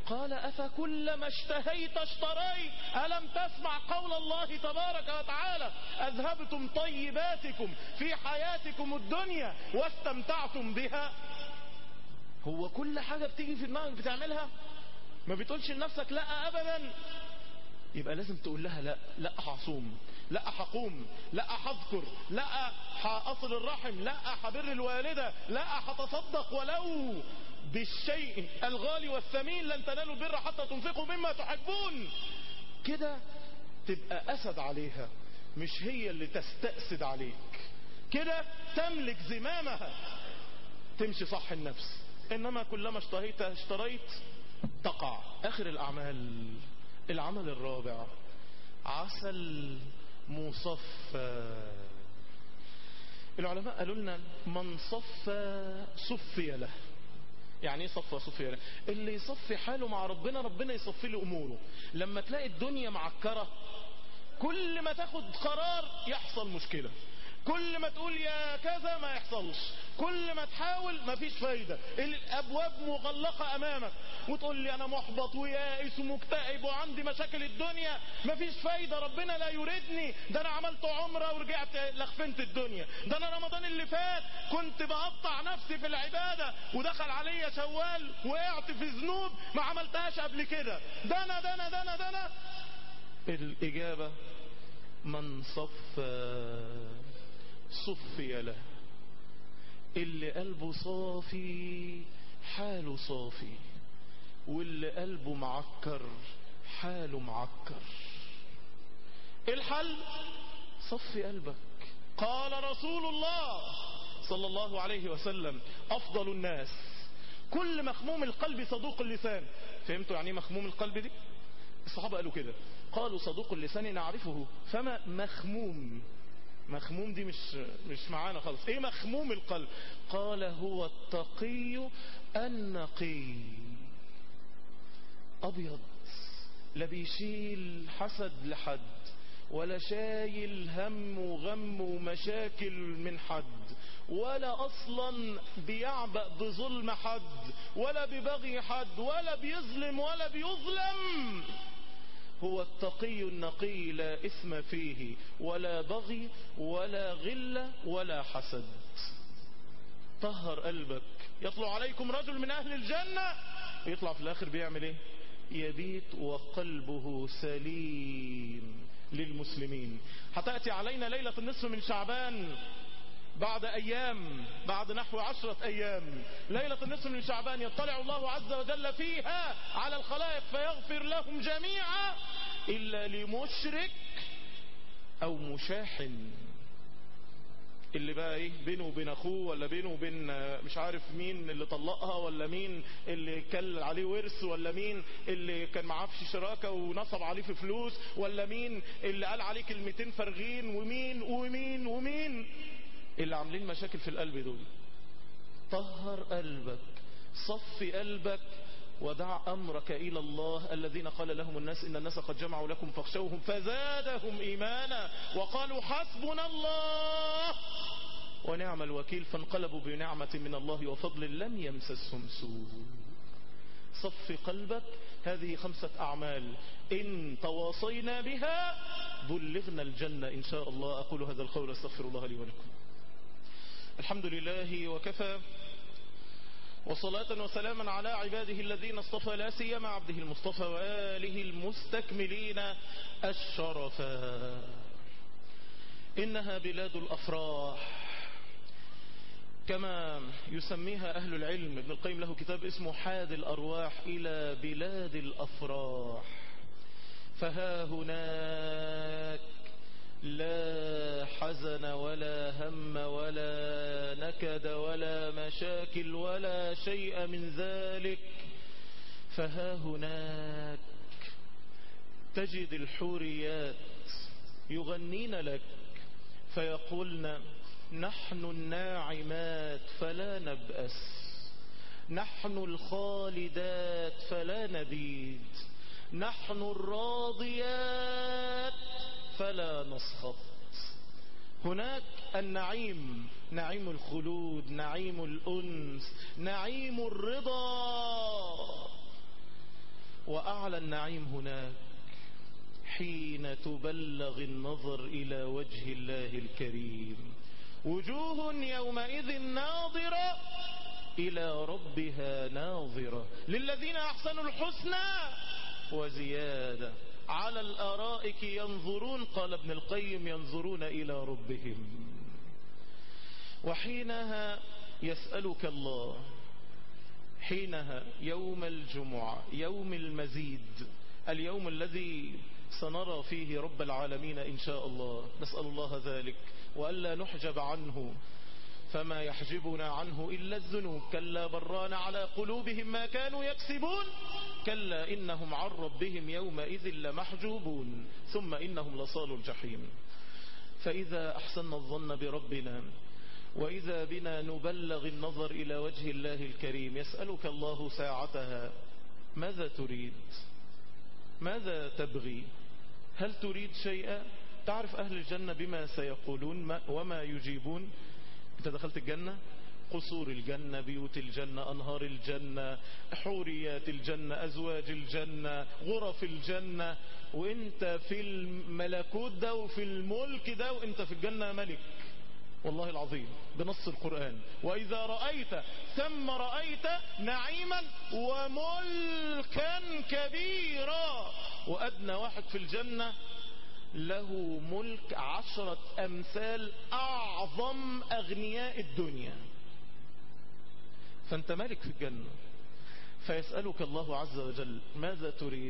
قال أفكلما اشتهيت اشتريت ألم تسمع قول الله تبارك وتعالى أذهبتم طيباتكم في حياتكم الدنيا واستمتعتم بها هو كل حاجة بتيجي في دماغك بتعملها ما بتقولش لنفسك لا أبدا يبقى لازم تقول لها لا لا هصوم لا هقوم لا هذكر لا هأصل الرحم لا هبر الوالدة لا هتصدق ولو بالشيء الغالي والثمين لن تنالوا البر حتى تنفقوا مما تحبون كده تبقى أسد عليها مش هي اللي تستأسد عليك كده تملك زمامها تمشي صح النفس إنما كلما اشتهيت اشتريت تقع آخر الأعمال العمل الرابع عسل مصفى العلماء قالوا لنا من صفى صفي له يعني ايه صفى صفي له اللي يصفي حاله مع ربنا ربنا يصفي له اموره لما تلاقي الدنيا معكره كل ما تاخد قرار يحصل مشكله كل ما تقول يا كذا ما يحصلش كل ما تحاول ما فيش فايدة الأبواب مغلقة أمامك وتقول لي أنا محبط ويائس ومكتئب وعندي مشاكل الدنيا ما فيش فايدة ربنا لا يريدني ده أنا عملت عمرة ورجعت لخفنت الدنيا ده أنا رمضان اللي فات كنت بقطع نفسي في العبادة ودخل عليا شوال وقعت في ذنوب ما عملتهاش قبل كده ده أنا ده أنا ده أنا ده أنا الإجابة من صفى صفي له اللي قلبه صافي حاله صافي واللي قلبه معكر حاله معكر الحل صفي قلبك قال رسول الله صلى الله عليه وسلم أفضل الناس كل مخموم القلب صدوق اللسان فهمتوا يعني مخموم القلب دي الصحابة قالوا كده قالوا صدوق اللسان نعرفه فما مخموم مخموم دي مش مش معانا خالص ايه مخموم القلب قال هو التقي النقي ابيض لا بيشيل حسد لحد ولا شايل هم وغم ومشاكل من حد ولا اصلا بيعبأ بظلم حد ولا ببغي حد ولا بيظلم ولا بيظلم هو التقي النقي لا إثم فيه ولا بغي ولا غل ولا حسد طهر قلبك يطلع عليكم رجل من أهل الجنة يطلع في الآخر بيعمل ايه يبيت وقلبه سليم للمسلمين هتأتي علينا ليلة النصف من شعبان بعد أيام بعد نحو عشرة أيام ليلة النصف من شعبان يطلع الله عز وجل فيها على الخلائق فيغفر لهم جميعا إلا لمشرك أو مشاحن اللي بقى ايه بينه وبين اخوه ولا بينه وبين مش عارف مين اللي طلقها ولا مين اللي كل عليه ورث ولا مين اللي كان معاه في شراكه ونصب عليه في فلوس ولا مين اللي قال عليه كلمتين فارغين ومين ومين ومين اللي عاملين مشاكل في القلب دول طهر قلبك صفي قلبك ودع أمرك إلى الله الذين قال لهم الناس إن الناس قد جمعوا لكم فاخشوهم فزادهم إيمانا وقالوا حسبنا الله ونعم الوكيل فانقلبوا بنعمة من الله وفضل لم يمسسهم سوء صف قلبك هذه خمسة أعمال إن تواصينا بها بلغنا الجنة إن شاء الله أقول هذا القول استغفر الله لي ولكم الحمد لله وكفى وصلاة وسلاما على عباده الذين اصطفى لا سيما عبده المصطفى وآله المستكملين الشرفا إنها بلاد الأفراح كما يسميها أهل العلم ابن القيم له كتاب اسمه حاد الأرواح إلى بلاد الأفراح فها هناك لا حزن ولا هم ولا نكد ولا مشاكل ولا شيء من ذلك فها هناك تجد الحوريات يغنين لك فيقولن نحن الناعمات فلا نبأس نحن الخالدات فلا نبيد نحن الراضيات فلا نسخط هناك النعيم نعيم الخلود نعيم الأنس نعيم الرضا وأعلى النعيم هناك حين تبلغ النظر إلى وجه الله الكريم وجوه يومئذ ناظرة إلى ربها ناظرة للذين أحسنوا الحسنى وزيادة على الآرائك ينظرون قال ابن القيم ينظرون إلى ربهم وحينها يسألك الله حينها يوم الجمعة يوم المزيد اليوم الذي سنرى فيه رب العالمين إن شاء الله نسأل الله ذلك وألا نحجب عنه فما يحجبنا عنه إلا الذنوب كلا بران على قلوبهم ما كانوا يكسبون كلا إنهم عن ربهم يومئذ لمحجوبون ثم إنهم لصال الجحيم فإذا أحسن الظن بربنا وإذا بنا نبلغ النظر إلى وجه الله الكريم يسألك الله ساعتها ماذا تريد ماذا تبغي هل تريد شيئا تعرف أهل الجنة بما سيقولون وما يجيبون أنت دخلت الجنة قصور الجنة بيوت الجنة أنهار الجنة حوريات الجنة أزواج الجنة غرف الجنة وانت في الملكوت ده وفي الملك ده وانت في الجنة ملك والله العظيم بنص القرآن وإذا رأيت ثم رأيت نعيما وملكا كبيرا وأدنى واحد في الجنة له ملك عشرة أمثال أعظم أغنياء الدنيا فأنت ملك في الجنة فيسألك الله عز وجل ماذا تريد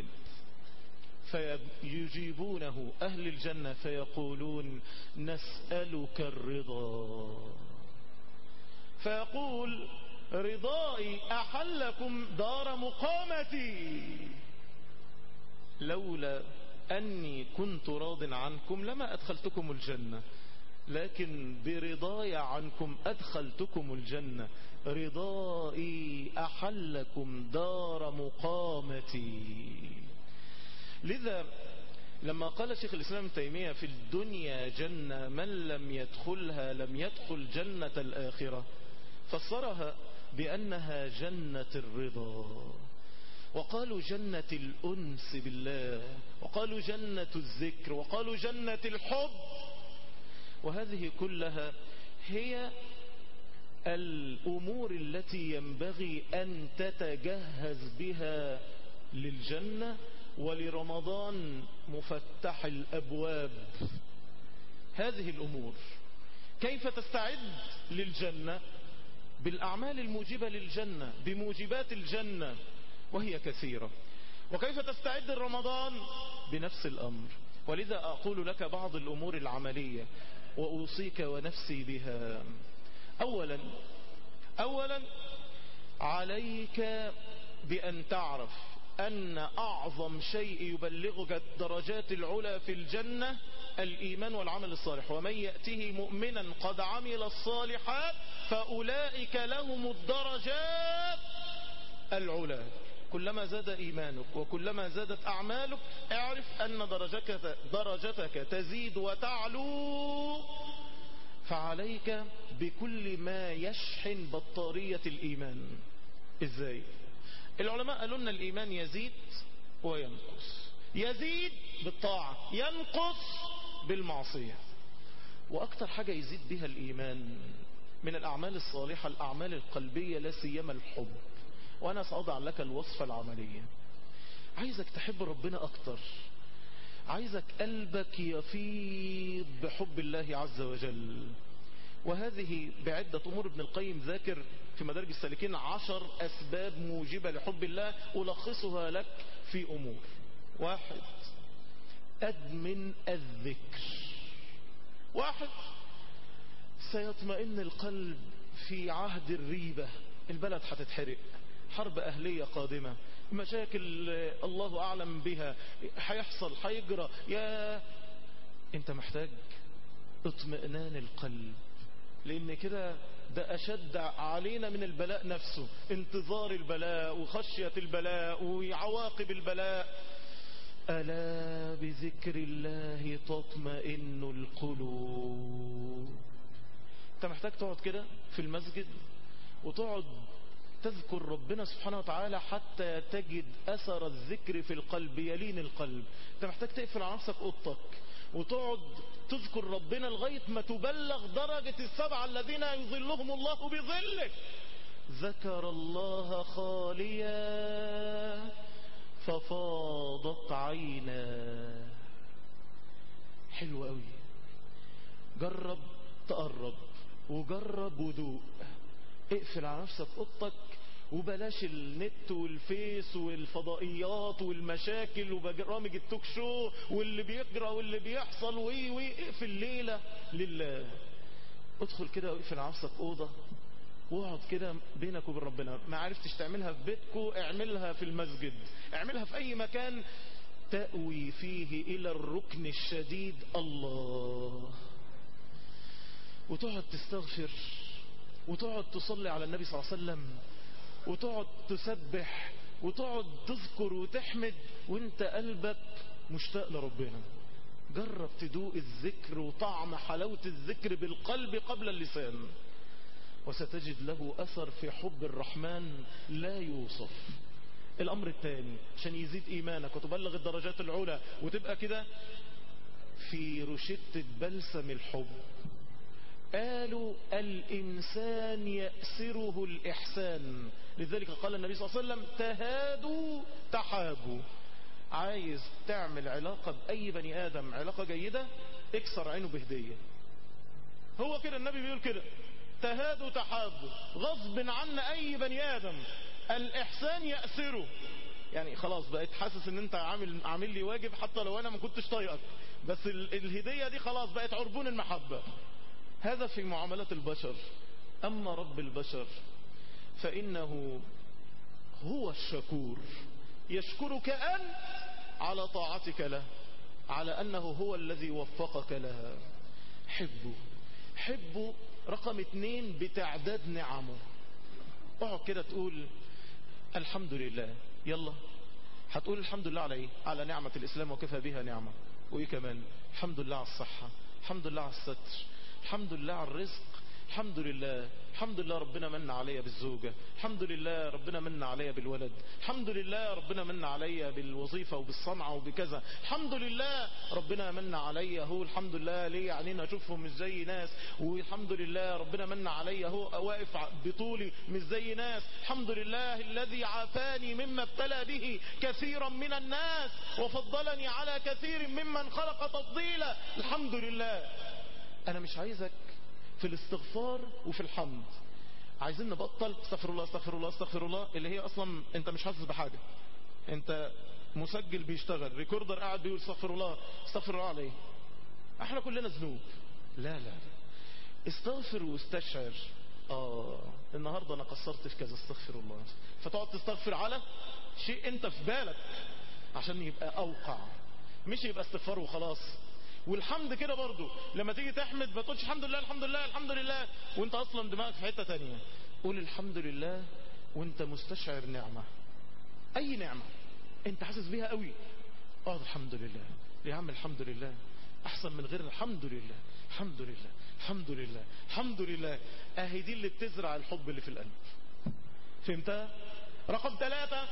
فيجيبونه أهل الجنة فيقولون نسألك الرضا فيقول رضائي أحلكم دار مقامتي لولا أني كنت راض عنكم لما أدخلتكم الجنة لكن برضاي عنكم أدخلتكم الجنة رضائي أحلكم دار مقامتي لذا لما قال شيخ الإسلام ابن تيمية في الدنيا جنة من لم يدخلها لم يدخل جنة الآخرة فسرها بأنها جنة الرضا وقالوا جنة الأنس بالله وقالوا جنة الذكر وقالوا جنة الحب وهذه كلها هي الأمور التي ينبغي أن تتجهز بها للجنة ولرمضان مفتح الأبواب هذه الأمور كيف تستعد للجنة بالأعمال الموجبة للجنة بموجبات الجنة وهي كثيرة وكيف تستعد لرمضان بنفس الأمر ولذا أقول لك بعض الأمور العملية وأوصيك ونفسي بها أولا أولا عليك بأن تعرف أن أعظم شيء يبلغك الدرجات العلى في الجنة الإيمان والعمل الصالح ومن يأته مؤمنا قد عمل الصالحات فأولئك لهم الدرجات العلى كلما زاد إيمانك وكلما زادت أعمالك اعرف أن درجتك, درجتك تزيد وتعلو فعليك بكل ما يشحن بطارية الإيمان إزاي العلماء قالوا لنا الإيمان يزيد وينقص يزيد بالطاعة ينقص بالمعصية وأكثر حاجة يزيد بها الإيمان من الأعمال الصالحة الأعمال القلبية لا سيما الحب وأنا سأضع لك الوصفة العملية عايزك تحب ربنا أكتر عايزك قلبك يفيض بحب الله عز وجل وهذه بعدة أمور ابن القيم ذاكر في مدارج السالكين عشر أسباب موجبة لحب الله ألخصها لك في أمور واحد أدمن الذكر واحد سيطمئن القلب في عهد الريبة البلد هتتحرق حرب أهلية قادمة مشاكل الله أعلم بها هيحصل هيجرى يا أنت محتاج اطمئنان القلب لأن كده ده أشد علينا من البلاء نفسه انتظار البلاء وخشية البلاء وعواقب البلاء ألا بذكر الله تطمئن القلوب انت محتاج تقعد كده في المسجد وتقعد تذكر ربنا سبحانه وتعالى حتى تجد أثر الذكر في القلب يلين القلب انت محتاج تقفل على نفسك اوضتك وتقعد تذكر ربنا لغاية ما تبلغ درجة السبعة الذين يظلهم الله بظله ذكر الله خاليا ففاضت عينا حلو قوي جرب تقرب وجرب ودوق اقفل على نفسك اوضتك وبلاش النت والفيس والفضائيات والمشاكل وبرامج التوك شو واللي بيجرى واللي بيحصل وي وي اقفل ليلة لله ادخل كده واقفل على نفسك اوضه واقعد كده بينك وبين ربنا ما عرفتش تعملها في بيتكو اعملها في المسجد اعملها في اي مكان تأوي فيه الى الركن الشديد الله وتقعد تستغفر وتقعد تصلي على النبي صلى الله عليه وسلم وتقعد تسبح وتقعد تذكر وتحمد وانت قلبك مشتاق لربنا جرب تدوق الذكر وطعم حلاوة الذكر بالقلب قبل اللسان وستجد له أثر في حب الرحمن لا يوصف الأمر الثاني عشان يزيد إيمانك وتبلغ الدرجات العلى وتبقى كده في رشدة بلسم الحب قالوا الإنسان يأسره الإحسان لذلك قال النبي صلى الله عليه وسلم تهادوا تحابوا عايز تعمل علاقة بأي بني آدم علاقة جيدة اكسر عينه بهدية هو كده النبي بيقول كده تهادوا تحابوا غصب عن أي بني آدم الإحسان يأسره يعني خلاص بقيت حاسس ان انت عامل عامل لي واجب حتى لو انا ما كنتش طايقك بس ال- الهدية دي خلاص بقت عربون المحبة هذا في معاملة البشر أما رب البشر فإنه هو الشكور يشكرك أنت على طاعتك له على أنه هو الذي وفقك لها حبه حبه رقم اتنين بتعداد نعمه اقعد كده تقول الحمد لله يلا هتقول الحمد لله على ايه على نعمة الاسلام وكفى بها نعمة وايه كمان الحمد لله على الصحة الحمد لله على الستر الحمد لله على الرزق الحمد لله الحمد لله ربنا من عليا بالزوجة الحمد لله ربنا من عليا بالولد الحمد لله ربنا من عليا بالوظيفة وبالصنعة وبكذا الحمد لله ربنا من عليا هو الحمد لله ليه يعني اشوفهم مش زي ناس والحمد لله ربنا من عليا هو واقف بطولي مش زي ناس الحمد لله الذي عافاني مما ابتلى به كثيرا من الناس وفضلني على كثير ممن خلق تفضيلا الحمد لله انا مش عايزك في الاستغفار وفي الحمد عايزين نبطل استغفر الله استغفر الله استغفر الله اللي هي اصلا انت مش حاسس بحاجة انت مسجل بيشتغل ريكوردر قاعد بيقول استغفر الله استغفر الله عليه احنا كلنا ذنوب لا لا لا استغفر واستشعر اه النهاردة انا قصرت في كذا استغفر الله فتقعد تستغفر على شيء انت في بالك عشان يبقى اوقع مش يبقى استغفار وخلاص والحمد كده برضو لما تيجي تحمد ما تقولش الحمد لله الحمد لله الحمد لله وانت اصلا دماغك في حتة تانية قول الحمد لله وانت مستشعر نعمة اي نعمة انت حاسس بيها قوي اقعد الحمد لله يا عم الحمد لله احسن من غير الحمد لله الحمد لله الحمد لله الحمد لله اهي دي اللي بتزرع الحب اللي في القلب فهمتها رقم ثلاثة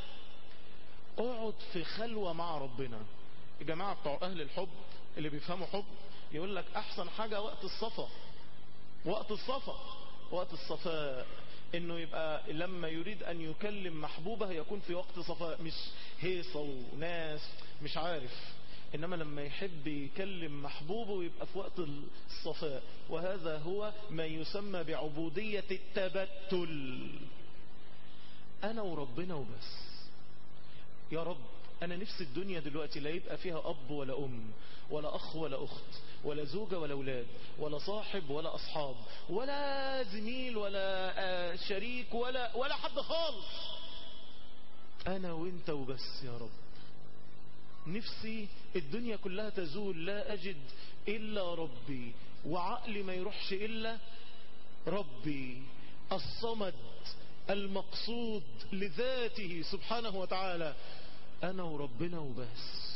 اقعد في خلوة مع ربنا الجماعة بتوع اهل الحب اللي بيفهموا حب يقول لك احسن حاجة وقت الصفا وقت الصفا وقت الصفاء انه يبقى لما يريد ان يكلم محبوبه يكون في وقت صفاء مش هيصة وناس مش عارف انما لما يحب يكلم محبوبه يبقى في وقت الصفاء وهذا هو ما يسمى بعبودية التبتل انا وربنا وبس يا رب انا نفسي الدنيا دلوقتي لا يبقى فيها اب ولا ام ولا اخ ولا اخت ولا زوجة ولا اولاد ولا صاحب ولا اصحاب ولا زميل ولا آه شريك ولا ولا حد خالص انا وانت وبس يا رب نفسي الدنيا كلها تزول لا اجد الا ربي وعقلي ما يروحش الا ربي الصمد المقصود لذاته سبحانه وتعالى انا وربنا وبس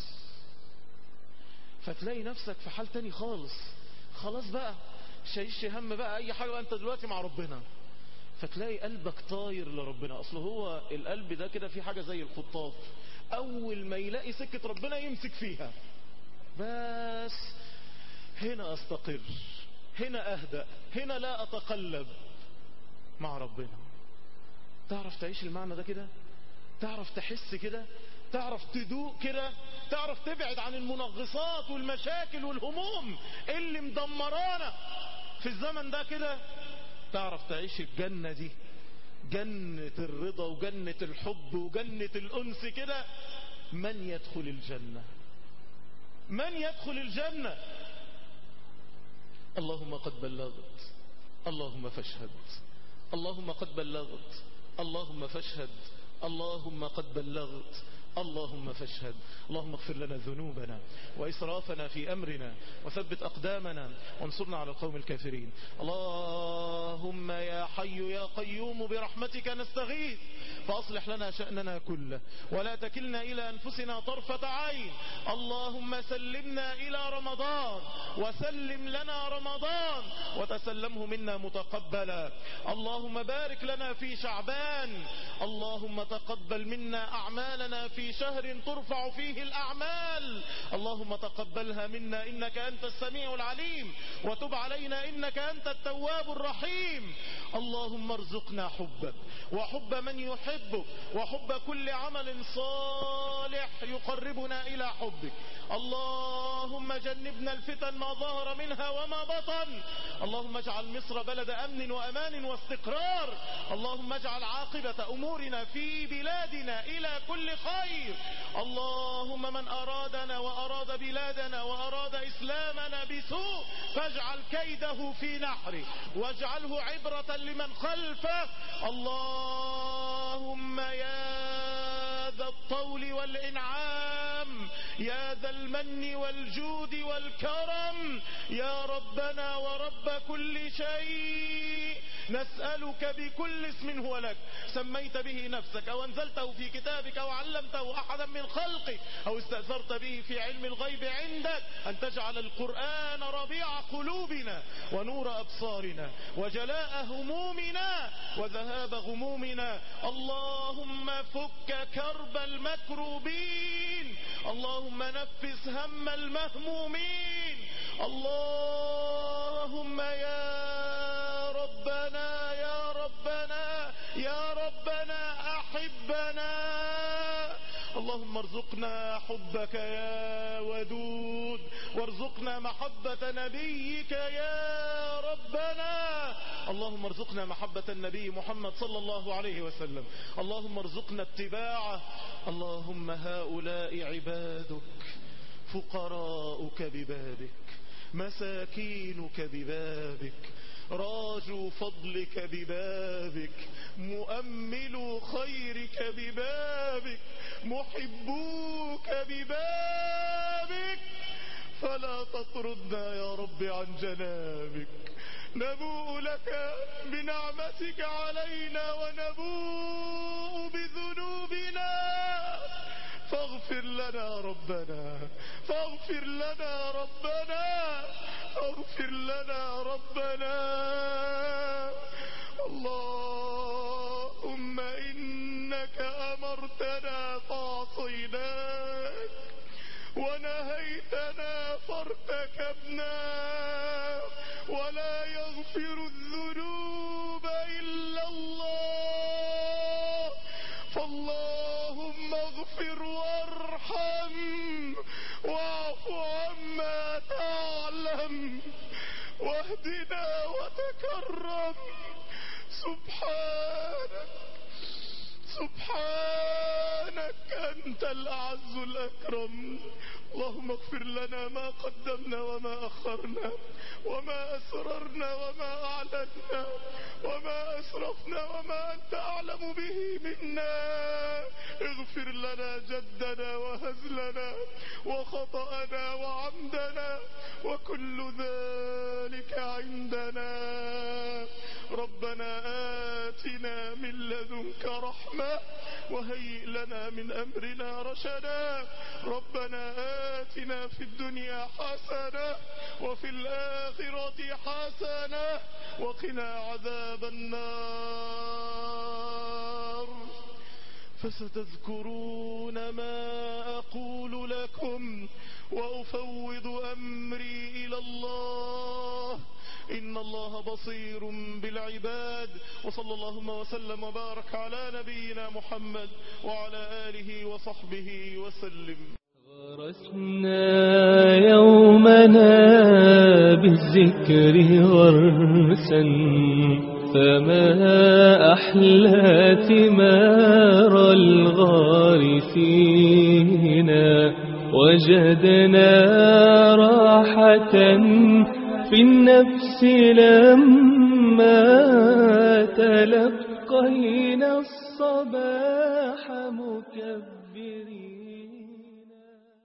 فتلاقي نفسك في حال تاني خالص خلاص بقى شايش هم بقى اي حاجة بقى انت دلوقتي مع ربنا فتلاقي قلبك طاير لربنا اصل هو القلب ده كده في حاجة زي الخطاف اول ما يلاقي سكة ربنا يمسك فيها بس هنا استقر هنا اهدأ هنا لا اتقلب مع ربنا تعرف تعيش المعنى ده كده تعرف تحس كده تعرف تدوق كده تعرف تبعد عن المنغصات والمشاكل والهموم اللي مدمرانا في الزمن ده كده تعرف تعيش الجنة دي جنة الرضا وجنة الحب وجنة الأنس كده من يدخل الجنة من يدخل الجنة اللهم قد بلغت اللهم فاشهد اللهم قد بلغت اللهم فاشهد اللهم قد بلغت اللهم فاشهد اللهم اغفر لنا ذنوبنا وإسرافنا في أمرنا وثبت أقدامنا وانصرنا على القوم الكافرين اللهم يا حي يا قيوم برحمتك نستغيث فأصلح لنا شأننا كله ولا تكلنا إلى أنفسنا طرفة عين اللهم سلمنا إلى رمضان وسلم لنا رمضان وتسلمه منا متقبلا اللهم بارك لنا في شعبان اللهم تقبل منا أعمالنا في شهر ترفع فيه الأعمال اللهم تقبلها منا إنك أنت السميع العليم وتب علينا إنك أنت التواب الرحيم اللهم ارزقنا حبك وحب من يحبك وحب كل عمل صالح يقربنا إلى حبك اللهم جنبنا الفتن ما ظهر منها وما بطن اللهم اجعل مصر بلد أمن وأمان واستقرار اللهم اجعل عاقبة أمورنا في بلادنا إلى كل خير اللهم من أرادنا وأراد بلادنا وأراد إسلامنا بسوء فاجعل كيده في نحره واجعله عبرة لمن خلفه اللهم يا ذا الطول والإنعام يا ذا المن والجود والكرم يا ربنا ورب كل شيء نسألك بكل اسم هو لك سميت به نفسك أو أنزلته في كتابك أو علمته أحدا من خلقك أو استأثرت به في علم الغيب عندك أن تجعل القرآن ربيع قلوبنا ونور أبصارنا وجلاء همومنا وذهاب غمومنا اللهم فك كرب المكروبين اللهم نفس هم المهمومين اللهم يا ربنا يا ربنا يا ربنا أحبنا اللهم ارزقنا حبك يا ودود وارزقنا محبة نبيك يا ربنا اللهم ارزقنا محبة النبي محمد صلى الله عليه وسلم اللهم ارزقنا اتباعه اللهم هؤلاء عبادك فقراؤك ببابك مساكينك ببابك راجوا فضلك ببابك مؤملوا خيرك ببابك محبوك ببابك فلا تطردنا يا رب عن جنابك نبوء لك بنعمتك علينا ونبوء بذنوبنا فاغفر لنا ربنا فاغفر لنا ربنا فاغفر لنا ربنا اللهم إنك أمرتنا فعصيناك ونهيتنا فارتكبنا ولا يغفر الذنوب إلا الله فاللهم اغفر وارحم واعف عما تعلم واهدنا وتكرم سبحانك سبحانك أنت الأعز الأكرم اللهم اغفر لنا ما قدمنا وما أخرنا وما أسررنا وما أعلنا وما أسرفنا وما أنت أعلم به منا اغفر لنا جدنا وهزلنا وخطأنا وعمدنا وكل ذلك عندنا ربنا آتنا من لدنك رحمة وهيئ لنا من أمرنا رشدا ربنا آتنا في الدنيا حسنة وفي الآخرة حسنة وقنا عذاب النار فستذكرون ما أقول لكم وأفوض أمري إلى الله إن الله بصير بالعباد وصلى اللهم وسلم وبارك على نبينا محمد وعلى آله وصحبه وسلم غرسنا يومنا بالذكر غرسا فما أحلى ثمار الغارسين وجدنا راحة في النفس لما تلقينا الصباح مكبرين